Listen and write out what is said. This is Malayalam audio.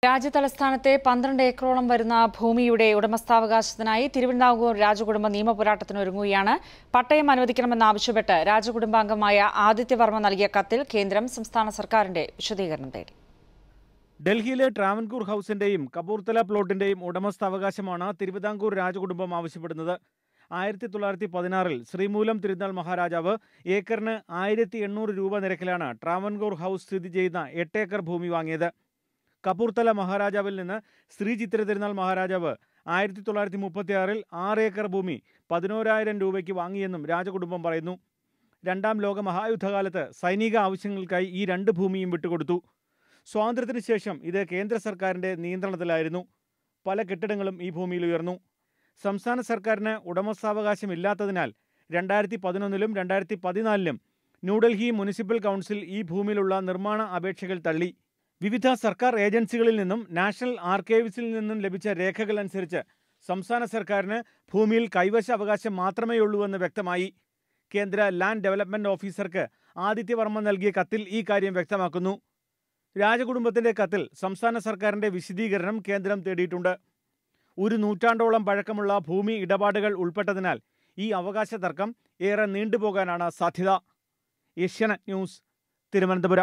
രാജ്യതലസ്ഥാനത്തെ പന്ത്രണ്ട് ഏക്കറോളം വരുന്ന ഭൂമിയുടെ ഉടമസ്ഥാവകാശത്തിനായി തിരുവിതാംകൂർ രാജകുടുംബ നിയമപോരാട്ടത്തിനൊരുങ്ങുകയാണ് പട്ടയം അനുവദിക്കണമെന്നാവശ്യപ്പെട്ട് രാജകുടുംബാംഗമായ ആദിത്യവർമ്മ നൽകിയ കത്തിൽ കേന്ദ്രം സംസ്ഥാന സർക്കാരിന്റെ വിശദീകരണം തേടി ഡൽഹിയിലെ ട്രാവൻകൂർ ഹൗസിന്റെയും കപൂർത്തല പ്ലോട്ടിന്റെയും ഉടമസ്ഥാവകാശമാണ് തിരുവിതാംകൂർ രാജകുടുംബം ആവശ്യപ്പെടുന്നത് ആയിരത്തി തൊള്ളായിരത്തി പതിനാറിൽ ശ്രീമൂലം തിരുനാൾ മഹാരാജാവ് ഏക്കറിന് ആയിരത്തി എണ്ണൂറ് രൂപ നിരക്കിലാണ് ട്രാവൻകൂർ ഹൗസ് സ്ഥിതി ചെയ്യുന്ന എട്ട് ഏക്കർ ഭൂമി വാങ്ങിയത് കപൂർത്തല മഹാരാജാവിൽ നിന്ന് ശ്രീ ചിത്ര തിരുനാൾ മഹാരാജാവ് ആയിരത്തി തൊള്ളായിരത്തി മുപ്പത്തിയാറിൽ ആറ് ഏക്കർ ഭൂമി പതിനോരായിരം രൂപയ്ക്ക് വാങ്ങിയെന്നും രാജകുടുംബം പറയുന്നു രണ്ടാം ലോക മഹായുദ്ധകാലത്ത് സൈനിക ആവശ്യങ്ങൾക്കായി ഈ രണ്ട് ഭൂമിയും വിട്ടുകൊടുത്തു സ്വാതന്ത്ര്യത്തിന് ശേഷം ഇത് കേന്ദ്ര സർക്കാരിന്റെ നിയന്ത്രണത്തിലായിരുന്നു പല കെട്ടിടങ്ങളും ഈ ഭൂമിയിൽ ഉയർന്നു സംസ്ഥാന സർക്കാരിന് ഉടമസ്ഥാവകാശമില്ലാത്തതിനാൽ രണ്ടായിരത്തി പതിനൊന്നിലും രണ്ടായിരത്തി പതിനാലിലും ന്യൂഡൽഹി മുനിസിപ്പൽ കൗൺസിൽ ഈ ഭൂമിയിലുള്ള നിർമ്മാണ അപേക്ഷകൾ തള്ളി വിവിധ സർക്കാർ ഏജൻസികളിൽ നിന്നും നാഷണൽ ആർക്കൈവ്സിൽ നിന്നും ലഭിച്ച രേഖകൾ അനുസരിച്ച് സംസ്ഥാന സർക്കാരിന് ഭൂമിയിൽ കൈവശ അവകാശം മാത്രമേയുള്ളൂവെന്ന് വ്യക്തമായി കേന്ദ്ര ലാൻഡ് ഡെവലപ്മെന്റ് ഓഫീസർക്ക് ആദിത്യവർമ്മ നൽകിയ കത്തിൽ ഈ കാര്യം വ്യക്തമാക്കുന്നു രാജകുടുംബത്തിന്റെ കത്തിൽ സംസ്ഥാന സർക്കാരിന്റെ വിശദീകരണം കേന്ദ്രം തേടിയിട്ടുണ്ട് ഒരു നൂറ്റാണ്ടോളം പഴക്കമുള്ള ഭൂമി ഇടപാടുകൾ ഉൾപ്പെട്ടതിനാൽ ഈ അവകാശ തർക്കം ഏറെ നീണ്ടുപോകാനാണ് സാധ്യത ഏഷ്യാനെറ്റ് ന്യൂസ് തിരുവനന്തപുരം